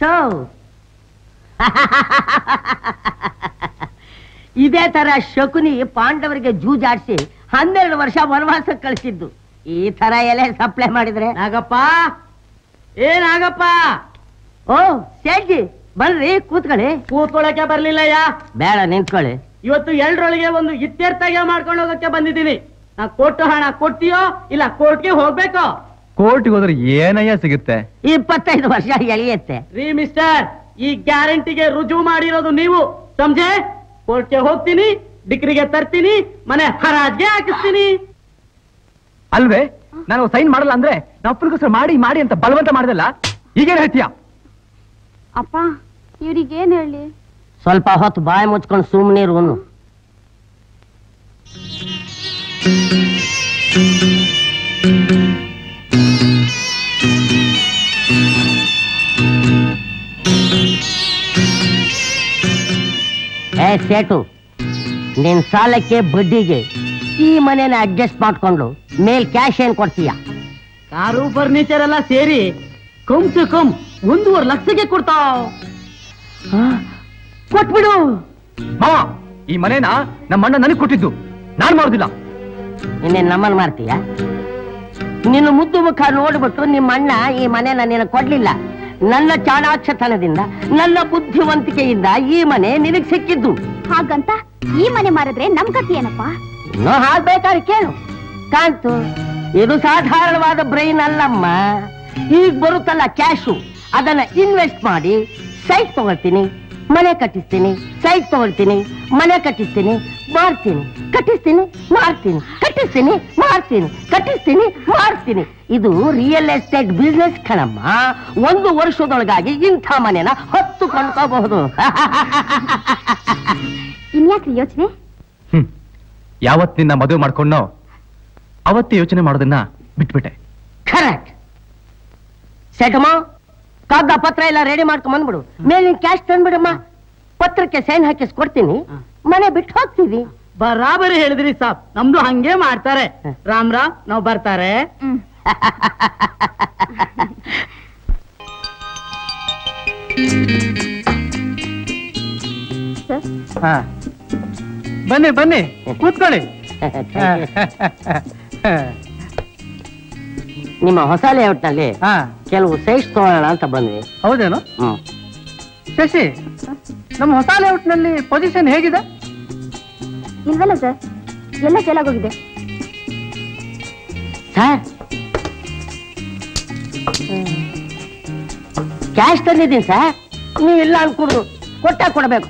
Show ಇದೇ ತರ ಶಕುನಿ ಪಾಂಡವರಿಗೆ ಜೂಜಾಡ್ಸಿ ಹನ್ನೆರಡು ವರ್ಷ ವನವಾಸಕ್ಕೆ ಕಳಿಸಿದ್ದು ಈ ತರ ಎಲೆ ಸಪ್ಲೈ ಮಾಡಿದ್ರೆ ನಾಗಪ್ಪ ಏ ನಾಗಪ್ಪ ಓ ಸೇಠಿ ಬನ್ರಿ ಕೂತ್ಕೊಳ್ಳಿ ಕೂತ್ಕೊಳ್ಳಕ್ಕೆ ಬರ್ಲಿಲ್ಲಯ್ಯ ಬೇಡ ನಿಂತ್ಕೊಳ್ಳಿ ಇವತ್ತು ಎಲ್ರೊಳಗೆ ಒಂದು ಇತ್ಯರ್ಥಗೆ ಮಾಡ್ಕೊಂಡು ಹೋಗಕ್ಕೆ ಬಂದಿದ್ದೀನಿ ನಾ ಕೊಟ್ಟು ಹಣ ಕೊಟ್ಟಿಯೋ ಇಲ್ಲ ಕೋರ್ಟ್ಗೆ ಹೋಗ್ಬೇಕೋ ಕೋರ್ಟ್ಗೆ ಹೋದ್ರೆ ಏನಯ್ಯ ಸಿಗುತ್ತೆ ಇಪ್ಪತ್ತೈದು ವರ್ಷ ಎಳೆಯುತ್ತೆ ರೀ ಮಿಸ್ಟರ್ ಈ ಗ್ಯಾರಂಟಿಗೆ ರುಜುವು ಮಾಡಿರೋದು ನೀವು ಸಮಜೆ ಕೋರ್ಟ್ಗೆ ಹೋಗ್ತೀನಿ ಡಿಗ್ರಿಗೆ ತರ್ತೀನಿ ಮನೆ ಹರಾಜ್ಗೆ ಹಾಕಿಸ್ತೀನಿ ಅಲ್ವೇ ನಾನು ಸೈನ್ ಮಾಡಲ್ಲ ಅಂದ್ರೆ ನಾವು ಅಪ್ಪನಿಗೋಸ್ಕರ ಮಾಡಿ ಮಾಡಿ ಅಂತ ಬಲವಂತ ಮಾಡ್ದಲ್ಲ ಈಗೇನ್ ಹೇಳ್ತೀಯ ಅಪ್ಪ ಇವ್ರಿಗೇನ್ ಹೇಳಿ ಸ್ವಲ್ಪ ಹೊತ್ತು ಬಾಯಿ ಮುಚ್ಕೊಂಡು ಸುಮ್ಮನೆ ಇರುವನು ಏ ಸೇಟು ನಿನ್ ಸಾಲಕ್ಕೆ ಬಡ್ಡಿಗೆ ಈ ಮನೇನ ಅಡ್ಜಸ್ಟ್ ಮಾಡ್ಕೊಂಡು ಮೇಲ್ ಕ್ಯಾಶ್ ಏನ್ ಕೊಡ್ತೀಯ ಕಾರು ಫರ್ನಿಚರ್ ಎಲ್ಲ ಸೇರಿ ಕಮ್ ಸೆ ಕಮ್ ಒಂದೂವರೆ ಲಕ್ಷಕ್ಕೆ ಕೊಡ್ತಾವ್ ಕೊಟ್ಬಿಡು ಮಾವ ಈ ಮನೇನ ನಮ್ಮ ಅಣ್ಣ ನನಗೆ ಕೊಟ್ಟಿದ್ದು ನಾನ್ ಮಾಡೋದಿಲ್ಲ ಇನ್ನೇನ್ ನಮ್ಮನ್ ಮಾಡ್ತೀಯ ನಿನ್ನ ಮುದ್ದು ಮುಖ ನೋಡ್ಬಿಟ್ಟು ನಿಮ್ಮ ಅಣ್ಣ ಈ ಮನೆನ ನಿನಗೆ ಕೊಡ್ಲಿಲ್ಲ ನನ್ನ ಚಾಣಾಕ್ಷತನದಿಂದ ನನ್ನ ಬುದ್ಧಿವಂತಿಕೆಯಿಂದ ಈ ಮನೆ ನಿನಗ್ ಸಿಕ್ಕಿದ್ದು ಹಾಗಂತ ಈ ಮನೆ ಮಾರಿದ್ರೆ ನಮ್ ಗತಿ ಏನಪ್ಪ ಇನ್ನೂ ಹಾಕ್ಬೇಕಾದ್ರೆ ಕೇಳು ಕಾಂತು ಇದು ಸಾಧಾರಣವಾದ ಬ್ರೈನ್ ಅಲ್ಲಮ್ಮ ಈಗ ಬರುತ್ತಲ್ಲ ಕ್ಯಾಶು ಅದನ್ನ ಇನ್ವೆಸ್ಟ್ ಮಾಡಿ ಸೈಟ್ ತಗೊಳ್ತೀನಿ ಮನೆ ಕಟ್ಟಿಸ್ತೀನಿ ಸೈಟ್ ತಗೊಳ್ತೀನಿ ಮನೆ ಕಟ್ಟಿಸ್ತೀನಿ ಮಾರ್ತೀನಿ ಕಟ್ಟಿಸ್ತೀನಿ ಮಾರ್ತೀನಿ ಕಟ್ಟಿಸ್ತೀನಿ ಮಾರ್ತೀನಿ ಕಟ್ಟಿಸ್ತೀನಿ ಮಾರ್ತೀನಿ ಇದು ರಿಯಲ್ ಎಸ್ಟೇಟ್ ಬಿಸ್ನೆಸ್ ಕಣಮ್ಮ ಒಂದು ವರ್ಷದೊಳಗಾಗಿ ಇಂಥ ಮನೆನ ಹೊತ್ತು ಕೊಂಡ್ಕೋಬಹುದು ಇನ್ಯಾಕ್ರಿ ಯೋಚನೆ ಹ್ಮ್ ಯಾವತ್ ನಿನ್ನ ಮದುವೆ ಮಾಡ್ಕೊಂಡೋ ಅವತ್ತೇ ಯೋಚನೆ ಮಾಡೋದನ್ನ ಬಿಟ್ಬಿಟ್ಟೆ ಕರೆಕ್ಟ್ ಸೆಟಮ್ಮ ಕಾಗದ ಪತ್ರ ಎಲ್ಲ ರೆಡಿ ಮಾಡ್ಕೊಂಡ್ ಬಂದ್ಬಿಡು ಮೇಲಿನ ಕ್ಯಾಶ್ ತಂದ್ಬಿಡಮ್ಮ ಪತ್ರಕ್ಕೆ ಸೈನ್ ಹಾಕಿಸ್ ಕೊಡ್ತೀನಿ ಮನೆ ಬಿಟ್ಟು ಹೋಗ್ತೀವಿ ಬರಾಬರಿ ಹೇಳಿದ್ರಿ ಸಾಬ್ ನಮ್ದು ಹಂಗೆ ಮಾಡ್ತಾರೆ ರಾಮ್ ರಾಮ್ ನಾವ್ ಬರ್ತಾರೆ ಹ್ಮ್ ಸರ್ ಬನ್ನಿ ಬನ್ನಿ ಕೂತ್ಕೊಳ್ಳಿ ನಿಮ್ಮ ಹೊಸ ಲೇಔಟ್ನಲ್ಲಿ ಹಾ ಕೆಲವು ಸೈಜ್ ತಗೊಳ್ಳೋಣ ಅಂತ ಬಂದ್ವಿ ಹೌದೇನು ಹ್ಮ್ ಶಶಿ ನಮ್ಮ ಹೊಸ ಲೇಔಟ್ನಲ್ಲಿ ಪೊಸಿಷನ್ ಹೇಗಿದೆ ಇಲ್ವಲ್ಲ ಸರ್ ಎಲ್ಲ ಚೆಲಾಗೋಗಿದೆ ಸರ್ ಕ್ಯಾಶ್ ತಂದಿದ್ದೀನಿ ಸರ್ ನೀವು ಇಲ್ಲ ಅನ್ಕೊಡು ಕೊಟ್ಟ ಕೊಡ್ಬೇಕು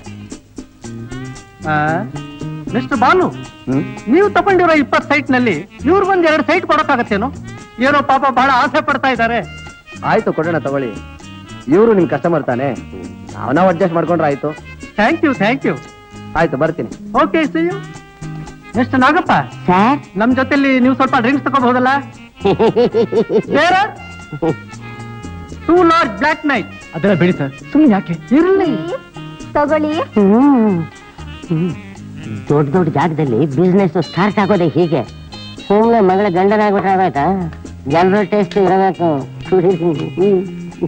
ಮಿಸ್ಟರ್ ಬಾನು ನೀವು ತಗೊಂಡಿರೋ ಇಪ್ಪತ್ತು ಸೈಟ್ ನಲ್ಲಿ ಇವ್ರಿಗೊಂದ್ ಎರಡು ಸೈಟ್ ಕೊಡಕ್ಕಾಗತ್ತೇನೋ ಏನೋ ಪಾಪ ಬಹಳ ಆಸೆ ಪಡ್ತಾ ಇದ್ದಾರೆ ಆಯ್ತು ಕೊಡೋಣ ತಗೊಳ್ಳಿ ಇವರು ನಿಮ್ ಕಸ್ಟಮರ್ ತಾನೆ ನಾವ್ ನಾವು ಅಡ್ಜಸ್ಟ್ ಮಾಡ್ಕೊಂಡ್ರೆ ಆಯ್ತು ಥ್ಯಾಂಕ್ ಯು ಥ್ಯಾಂಕ್ ಯು ಆಯ್ತು ಬರ್ತೀನಿ okay see you mister Nagappa sir ನಮ್ ಜೊತೆಲಿ ನೀವು ಸ್ವಲ್ಪ ಡ್ರಿಂಕ್ಸ್ ತಗೋಬಹುದಲ್ಲ ಬೇರೆ ಟೂ ಲಾರ್ಜ್ ಬ್ಲಾಕ್ ನೈಟ್ ಅದೆಲ್ಲ ಬಿಡಿ ಸರ್ ಸುಮ್ಮನೆ ಯಾಕೆ ಇರಲಿ ತಗೊಳ್ಳಿ ಹ್ಮ್. ಹ್ಮ್. ದೊಡ್ಡ ದೊಡ್ಡ ಜಾಗದಲ್ಲಿ ಬಿಸ್ನೆಸ್ ಸ್ಟಾರ್ಟ್ ಆಗೋದೇ ಹೀಗೆ ಸುಮ್ಮನೆ ಮಗಳ ಗಂಡನಾಗ್ಬಿಟ್ರೆ ಆಗೋಯ್ತಾ ಜನರ ಟೇಸ್ಟ್ ಇರಬೇಕು ಹ್ಮ್.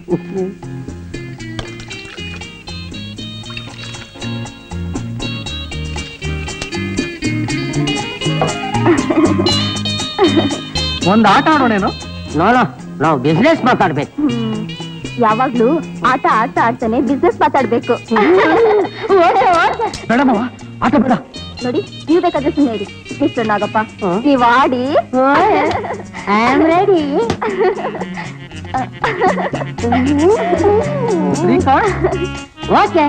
ಒಂದ್ ಆಟ ಆಡೋಣೇನು ನೋಡೋ ನಾವು ಬಿಸ್ನೆಸ್ ಮಾತಾಡ್ಬೇಕು ಹ್ಮ್ ಯಾವಾಗ್ಲೂ ಆಟ ಆಡ್ತಾ ಆಡ್ತಾನೆ ಬಿಸ್ನೆಸ್ ಮಾತಾಡ್ಬೇಕು ಬೇಡ ಮಾವ ಆಟ ಬೇಡ ನೋಡಿ ನೀವು ಬೇಕಾದ್ರೆ ಸುಮ್ಮನೆ ಇರಿ ಮಿಸ್ಟರ್ ನಾಗಪ್ಪ ಹ್ಮ್. ನೀವ್ ಆಡಿ ಐ ಆಮ್ ರೆಡಿ ಓಕೆ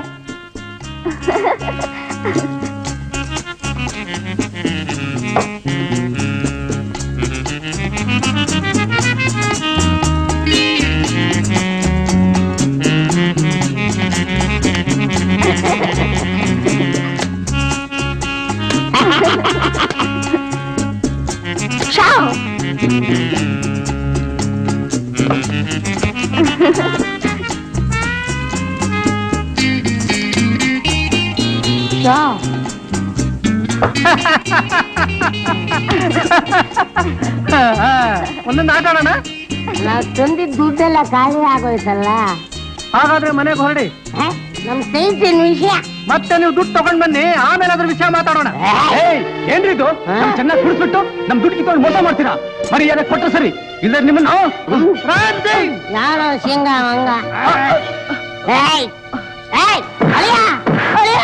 ಒಂದೊಂದು ಆಟ ಆಡೋಣ ನಾವು ತಂದಿದ್ದ ದುಡ್ಡೆಲ್ಲ ಖಾಲಿ ಆಗೋಯ್ತಲ್ಲ ಹಾಗಾದ್ರೆ ಮನೆಗೆ ಹೊರಡಿ ಹ? ನಮ್ ಸ್ನೇಹಿತನ ವಿಷಯ ಮತ್ತೆ ನೀವು ದುಡ್ಡು ತಗೊಂಡ್ ಬನ್ನಿ ಆಮೇಲೆ ಅದ್ರ ವಿಷಯ ಮಾತಾಡೋಣ ಏಯ್! ಏಯ್, ಏನ್ರಿ ಇದು ನಮ್ ಚೆನ್ನಾಗಿ ಕುಡಿಸ್ಬಿಟ್ಟು ನಮ್ ದುಡ್ಡು ಕಿತ್ಕೊಂಡು ಮೋಸ ಮಾಡ್ತೀರಾ ಮರ್ಯಾದೆ ಕೊಟ್ಟು ಸರಿ ಇಲ್ಲ ನಿಮ್ಮನ್ನ ಕ್ರಾಂತಿ! ಯಾರೋ ಶೇಂಗಾ ಮಂಗ ಏಯ್ ಏಯ್ ಅಳಿಯ ಅಳಿಯ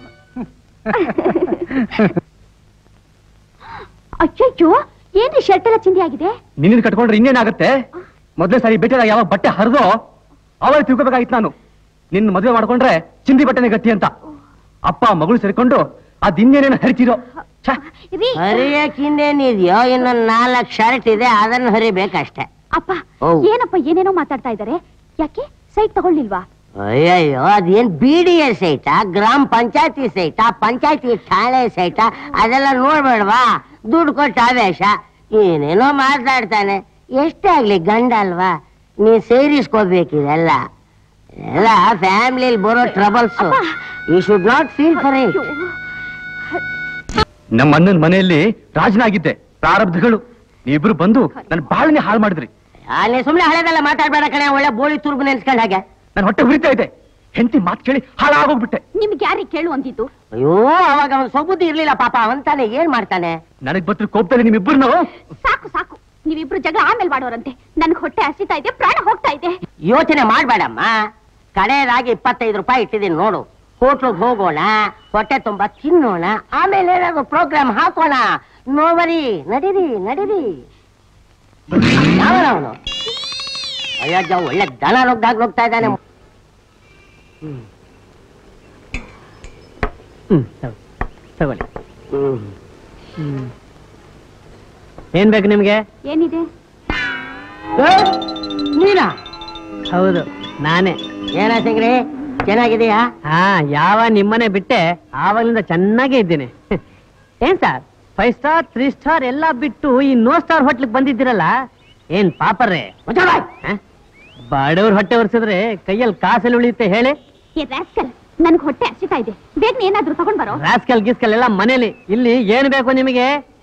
ಅಯ್ಯಯ್ಯೋ ಏನ್ರಿ ಶರ್ಟ್ ಎಲ್ಲ ಚಿಂದಿ ಆಗಿದೆ ನಿನ್ನ ಕಟ್ಕೊಂಡ್ರೆ ಇನ್ನೇನಾಗತ್ತೆ ಮೊದಲೇ ಸಾರಿ ಬೆಟ್ಟದಾಗ ಯಾವಾಗ ಬಟ್ಟೆ ಹರಿದೋ ಅವಾಗ ತಿಳ್ಕೊಬೇಕಾಗಿತ್ತು ನಾನು ನಿನ್ನ ಮದುವೆ ಮಾಡ್ಕೊಂಡ್ರೆ ಚಿಂದಿ ಬಟ್ಟೆನೆ ಗಟ್ಟಿ ಅಂತ ಅಪ್ಪ ಮಗಳು ಸೇರ್ಕೊಂಡು ಅದ್ ಇನ್ನೇನೇನು ಹರಿತಿರೋ ಛೆ, ರೀ ಹರಿಯಕ್ಕಿಂದೇನಿದೆಯೋ ಇನ್ನೊಂದ್ ನಾಲ್ಕು ಶರ್ಟ್ ಇದೆ ಅದನ್ನ ಹರಿಬೇಕಷ್ಟೇ ಅಪ್ಪ ಓ. ಏನಪ್ಪ ಏನೇನೋ ಮಾತಾಡ್ತಾ ಇದಾರೆ ಯಾಕೆ ಸೈಟ್ ತಗೊಳ್ಳಿಲ್ವಾ ಅಯ್ಯಯ್ಯೋ ಅದೇನ್ ಬಿ ಡಿ ಎ ಸೈಟಾ ಗ್ರಾಮ ಪಂಚಾಯತಿ ಸೈಟಾ ಪಂಚಾಯತಿ ಠಾಣೆ ಸೈಟಾ ಅದೆಲ್ಲ ನೋಡ್ಬೇಡ್ವಾ ದುಡ್ಡು ಕೊಟ್ಟು ಆವೇಶ ಏನೇನೋ ಮಾತಾಡ್ತಾನೆ ಎಷ್ಟೇ ಆಗ್ಲಿ ಗಂಡ ಅಲ್ವಾ ನೀ ಸೇರಿಸ್ಕೋಬೇಕಿದೆಲ್ಲ ಎಲ್ಲ ಫ್ಯಾಮಿಲಿಲಿ ಬರೋ troubles you should not feel for it ನಮ್ಮ ಅಣ್ಣನ ಮನೆಯಲ್ಲಿ ರಾಜನಾಗಿದ್ದೆ ಪ್ರಾರಬ್ಧಗಳು ನೀವಿಬ್ರು ಬಂದು ನನ್ನ ಬಾಳನೆ ಹಾಳು ಮಾಡಿದ್ರಿ ನೀ ಸುಮ್ನೆ ಹಳೆದೆಲ್ಲ ಮಾತಾಡ್ಬೇಡ ಕಣೆ ಒಳ್ಳೆ ಬೋಳಿ ತುರ್ಬು ನೆನ್ಸ್ಕೊಂಡ್ ಹಾಗೆ ನನ್ನ ಹೊಟ್ಟೆ ಉರಿತಾ ಇದೆ ಹೆಂಡತಿ ಮಾತು ಕೇಳಿ ಹಾಳಾಗೋಗ್ಬಿಟ್ಟೆ ನಿಮ್ಗೆ ಯಾರಿಗೆ ಕೇಳು ಅಂದಿದ್ದು ಅಯ್ಯೋ ಅವಾಗ ಅವನ್ ಸೊಬುದ್ದಿ ಇರ್ಲಿಲ್ಲ ಪಾಪ ಅವಂತಾನೆ ಏನ್ ಮಾಡ್ತಾನೆ ನನಗ್ ಬತ್ರ ಕೋಪದಲ್ಲಿ ನಿಮ್ಮಿಬ್ಬರನ್ನು ಸಾಕು ಸಾಕು ನೀವಿಬ್ರು ಜಗಳ ಆಮೇಲೆ ಮಾಡೋರಂತೆ ನನ್ಗೆ ಹೊಟ್ಟೆ ಹಸಿತಾ ಇದೆ ಪ್ರಾಣ ಹೋಗ್ತಾ ಇದೆ ಯೋಚನೆ ಮಾಡ್ಬೇಡಮ್ಮ ಕಡೆಯದಾಗಿ ಇಪ್ಪತ್ತೈದು ರೂಪಾಯಿ ಇಟ್ಟಿದ್ದೀನಿ ನೋಡು ಹೋಟ್ಲಿಗೆ ಹೋಗೋಣ ಹೊಟ್ಟೆ ತುಂಬಾ ತಿನ್ನೋಣ ಆಮೇಲೆ ಏನಾದ್ರು ಪ್ರೋಗ್ರಾಮ್ ಹಾಕೋಣ ನೋವರಿ ನಡೀರಿ ನಡೀರಿ ಅವನು ಅಯ್ಯಜ್ಜ ಒಳ್ಳೆ ದನ ನುಗ್ದಾಗ ನುಗ್ತಾ ಇದ್ದಾನೆ ತಗೊಳ್ಳಿ ಹ್ಮ್. ಏನ್ ಬೇಕು ನಿಮ್ಗೆ ಏನಿದೆ ಏ, ನೀನಾ ಹೌದು ನಾನೇ ಏನ ಸಿಂಗ್ರಿ ಚೆನ್ನಾಗಿದೆಯಾ ಹಾ ಯಾವ ನಿಮ್ಮನೆ ಬಿಟ್ಟೆ ಆವಾಗಲಿಂದ ಚೆನ್ನಾಗೇ ಇದ್ದೇನೆ ಏನ್ sir five star three star ಎಲ್ಲ ಬಿಟ್ಟು ಈ ನೋ ಸ್ಟಾರ್ ಹೋಟ್ಲಿಗೆ ಬಂದಿದ್ದೀರಲ್ಲ ಏನ್ ಪಾಪರ್ರೆ ಮುಚ್ಚಳ್ವಾಯ್. ಬಡವ್ರ ಹೊಟ್ಟೆ ಒರೆಸಿದ್ರೆ ಕೈಯಲ್ಲಿ ಕಾಸಲ್ಲಿ ಉಳಿಯುತ್ತೆ ಹೇಳಿ ಏ ರಾಸ್ಕಲ್ ನನ್ಗೆ ಹೊಟ್ಟೆ ಹಸಿತಾ ಇದೆ ಬೇಗ ಏನಾದ್ರೂ ತಗೊಂಡ್ ಬರೋ ರಾಸ್ಕಲ್ ಗಿಸ್ಕಲ್ ಎಲ್ಲ ಮನೇಲಿ ಇಲ್ಲಿ ಏನ್ ಬೇಕು ನಿಮಗೆ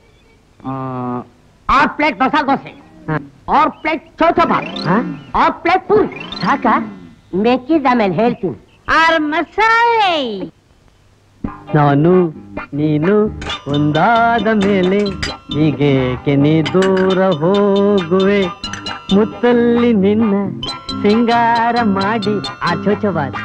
ಆರ್ ಪ್ಲೇಟ್ ಮಸಾಲೆ ದೋಸೆ ಹ. ಆರ್ ಪ್ಲೇಟ್ ಚೌಚ ಬಾತ್ ಹ? ಆರ್ ಪ್ಲೇಟ್ ಪೂರಿ ಸಾಕ ಮೆಕ್ಕಿದ ಆಮೇಲೆ ಹೇಳ್ತೀನಿ ಆರ್ ಮಸಾಲೆ ನಾನು ನೀನು ಒಂದಾದ ಮೇಲೆ ಹೀಗೇಕೆ ನೀ ದೂರ ಹೋಗುವೆ ಮುತ್ತಲ್ಲಿ ನಿನ್ನ ಸಿಂಗಾರ ಮಾಡಿ ಆ ಚೋಚವಾದ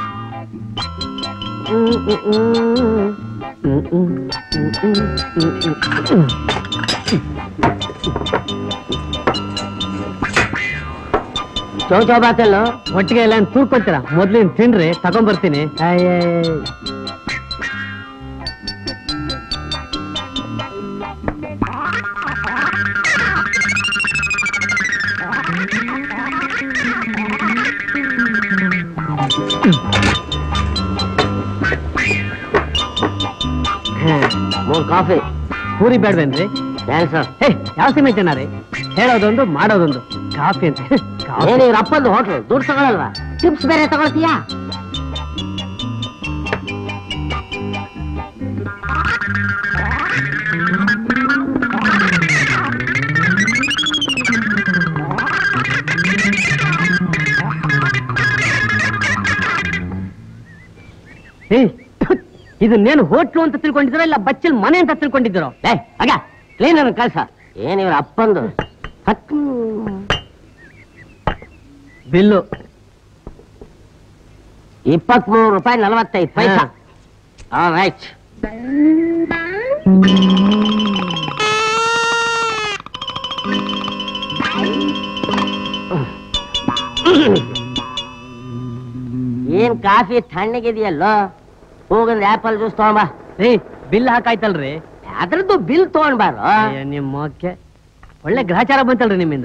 ಚೌಚ ಬಾತಲ್ಲ ಒಟ್ಟಿಗೆ ಎಲ್ಲ ತೂಕೊಳ್ತೀರಾ ಮೊದ್ಲಿನ ತಿನ್ರಿ ತಗೊಂಬರ್ತೀನಿ ಅಯ್ಯಯ್ಯ. ಮೂರ್ ಕಾಫಿ ಪೂರಿ ಬೇಡ್ವೇನ್ರಿ ಕ್ಯಾನ್ಸರ್ ಹೇ ಯಾವ ಸಿಮೆ ಜನ ರೀ ಹೇಳೋದೊಂದು ಮಾಡೋದೊಂದು ಕಾಫಿ ಅಂತ ಕಾಫಿ. ಏನ್ ಇವ್ರ ಅಪ್ಪಂದು ಹೋಟ್ಲು ದುಡ್ಡು ತಗೊಳಲ್ವಾ ಟಿಪ್ಸ್ ಬೇರೆ ತಗೊಳ್ತೀಯಾ ಏ, ಇದನ್ನೇನು ಹೋಟ್ಲು ಅಂತ ತಿಳ್ಕೊಂಡಿದ್ದೀರೋ ಇಲ್ಲ ಬಚ್ಚಲ್ ಮನೆ ಅಂತ ತಿಳ್ಕೊಂಡಿದ್ದೀರೋ ಏ ಆಗ ಕ್ಲೀನರ್ ಕಳ್ಸ ಏನ್ ಇವ್ರ ಅಪ್ಪಂದು ಹತ್ತು ಬಿಲ್ಲು ಇಪ್ಪತ್ಮೂರು ರೂಪಾಯಿ ನಲವತ್ತೈದು ಪೈಸಾ ರೈಟ್ ಏನ್ ಕಾಫಿ ತಣ್ಣಗಿದೆಯಲ್ಲೋ ಹೋಗಂದ್ ಆಪಲ್ ಜ್ಯೂಸ್ ತಗೊಂಬ ಏ ಬಿಲ್ ಹಾಕಾಯ್ತಲ್ರಿ ಅದ್ರದ್ದು ಬಿಲ್ ತಗೊಂಡ್ಬಾರು ಅಯ್ಯ, ನಿಮ್ಮ ಮೊಕ್ಕೆ ಒಳ್ಳೆ ಗ್ರಹಚಾರ ಬಂತಲ್ರಿ ನಿಮ್ಮಿಂದ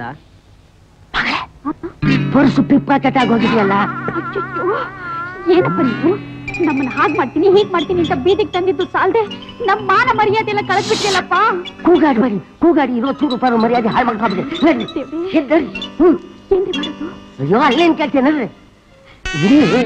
ಪರ್ಸು ಪಿಪ್ಪ ಕಟ್ಟಾಗಿ ಹೋಗಿದೆಯಲ್ಲ ಅಯ್ಯಯ್ಯೋ, ಏನಪ್ಪ ನೀವು ನಮ್ಮನ್ನ ಹಾಗ್ ಮಾಡ್ತೀನಿ ಹೀಗ್ ಮಾಡ್ತೀನಿ ಅಂತ ಬೀದಿಗೆ ತಂದಿದ್ದು ಸಾಲ್ದೆ ನಮ್ ಮಾನ ಮರ್ಯಾದೆ ಎಲ್ಲ ಕಳೆದ್ಬಿಟ್ಟಿಲ್ಲಪ್ಪ ಕೂಗಾಡಿ ಬನ್ನಿ ಕೂಗಾಡಿ ಇರೋ ಚೂರು ರೂಪಾಯಿ ಮರ್ಯಾದೆ ಹಾಳು ಮಾಡ್ಕೊಂಡ್ಬಿಡಿ ನಡ್ರಿ ಎದ್ದರಿ ಹ್ಮ್ ಏನ್ರಿ ಮಾಡೋದು ಅಯ್ಯೋ ಅಲ್ಲೇನ್ ಕೇಳ್ತೀನಿ ನಡ್ರಿ ಇಲ್ಲಿ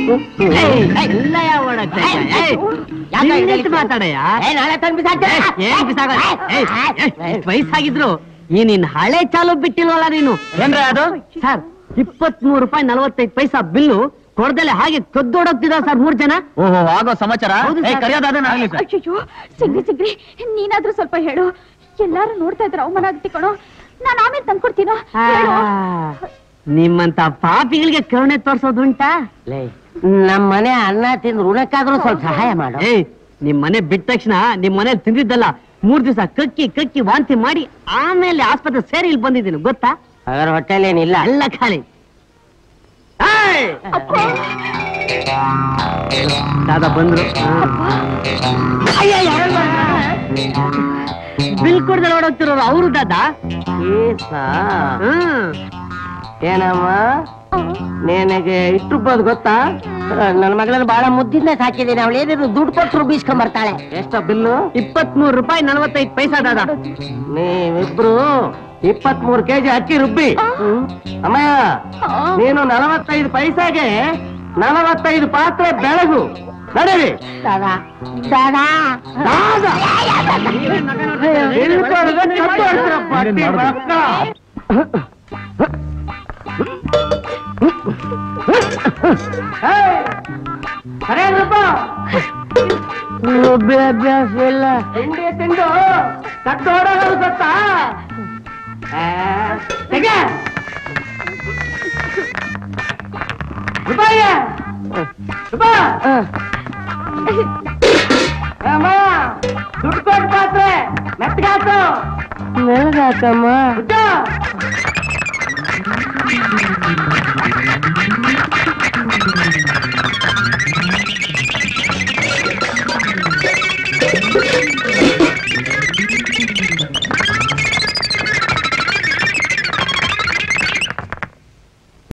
ಏಯ್, ಎಲ್ಲ ಯಾವ ಓಡಾಡ್ತಾ ಇದ್ಯಾ? ಏಯ್, ಯಾಕೆ ನಿನ್ನಿಟ್ಟು ಹೇಳ್ತೀಯ? ಮಾತಾಡಯ್ಯ ಏ, ನಾಳೆ ತಂದು ಬಿಸಾಕ್ತೆ. ಏ, ಏನ್ ಬಿಸಾಕೋದು? ಏಯ್, ಏಯ್, ಎಷ್ಟ್ ವಯಸ್ಸಾಗಿದ್ರು ಈ ನಿನ್ ಹಳೆ ಚಾಲು ಬಿಟ್ಟಿಲ್ವಲ್ಲ ನೀನು ಏನ್ರ ಅದು ಸರ್ ಇಪ್ಪತ್ಮೂರು ರೂಪಾಯಿ ನಲವತ್ತೈದು ಪೈಸಾ ಬಿಲ್ಲು ಕೊಡ್ದಲೆ ಹಾಗೆ ಕದ್ದೋಡೋಗ್ತಿದ ಸರ್ ಮೂರ್ ಜನ ಓಹೋ ಆಗೋ ಸಮಾಚಾರ ಹೌದು ಏ, ಸರ್. ಕರೆಯೋದಾದ್ರೆ ನಾನೇ ಸರ್. ಅಯ್ಯೋ ಸಿಗ್ರಿ ಸಿಗ್ರಿ ನೀನಾದ್ರೂ ಸ್ವಲ್ಪ ಹೇಳು ಎಲ್ಲಾರು ನೋಡ್ತಾ ಇದ್ರ ಅವಮಾನ ಆಗ್ತಿ ಕಣೋ ನಾನು ಆಮೇಲೆ ತಂದ್ಕೊಡ್ತೀನೋ ಹೇಳು ನಿಮ್ಮಂತ ಪಾಪಿಗಳಿಗೆ ಕರುಣೆ ತೋರ್ಸೋದುಂಟಾ ಲೇ, ನಮ್ ಮನೆ ಅನ್ನ ತಿಂದು ಋಣಕ್ಕಾದ್ರೂ ಸ್ವಲ್ಪ ಸಹಾಯ ಮಾಡು ಏಯ್ ನಿಮ್ ಮನೆ ಬಿಟ್ಟ ತಕ್ಷಣ ನಿಮ್ ಮನೇಲಿ ತಿಂದಿದ್ದಲ್ಲ ಮೂರ್ ದಿವಸ ಕಕ್ಕಿ ಕಕ್ಕಿ ವಾಂತಿ ಮಾಡಿ ಆಮೇಲೆ ಆಸ್ಪತ್ರೆ ಸೇರಿ ಇಲ್ಲಿ ಬಂದಿದ್ದೀನಿ ಗೊತ್ತಾ ಅದರ ಹೊಟ್ಟೆಲೇನಿಲ್ಲ ಎಲ್ಲ ಖಾಲಿ ಏಯ್! ದಾದಾ ಬಂದ್ರು ಬಿಲ್ ಕೊಡ್ದೆ ನೋಡೋಗ್ತಿರೋರು ಅವರು ದಾದಾ ಕೇಸಾ? ಹ್ಮ್ ಏನಮ್ಮ ನಿನಗೆ ಇಷ್ಟು ರೂಪಾಯಿ ಗೊತ್ತಾ ನನ್ನ ಮಗಳನ್ನ ಬಹಳ ಮುದ್ದಿಂದ ಸಾಕಿದ್ದೀನಿ ಅವಳು ಏನಿದ್ರು ದುಡ್ಡು ಕೊಟ್ಟರು ಬೀಸ್ಕೊಂಡ್ ಬರ್ತಾಳೆ ಎಷ್ಟ ಬಿಲ್ಲು ಇಪ್ಪತ್ಮೂರು ರೂಪಾಯಿ ನಲವತ್ತೈದು ಪೈಸಾ ದಾದಾ ನೀವಿಬ್ರು ಇಪ್ಪತ್ಮೂರು ಕೆಜಿ ಅಕ್ಕಿ ರುಬ್ಬಿ ಅಮ್ಮ ನೀನು ನಲವತ್ತೈದು ಪೈಸಾಗೆ ನಲವತ್ತೈದು ಪಾತ್ರೆ ಬೆಳಗು ನಡೀರಿ ದಾದಾ ದಾದಾ ರುಬ್ಬಿ ಅಭ್ಯಾಸ ಇಲ್ಲ ತಿಂಡಿ ತಿಂದು ಕಟ್ಟೋಡೋದು ಗೊತ್ತಾ ಆ, ತೆಗೆ. ರೂಪಾಯಿ ರೂಪಾಯಿ ಅಮ್ಮ ದುಡ್ಡು ಕೊಟ್ಟು ಪಾತ್ರೆ ಮೆತ್ತಗಾಕು ಮೆಳಗಾಕಮ್ಮ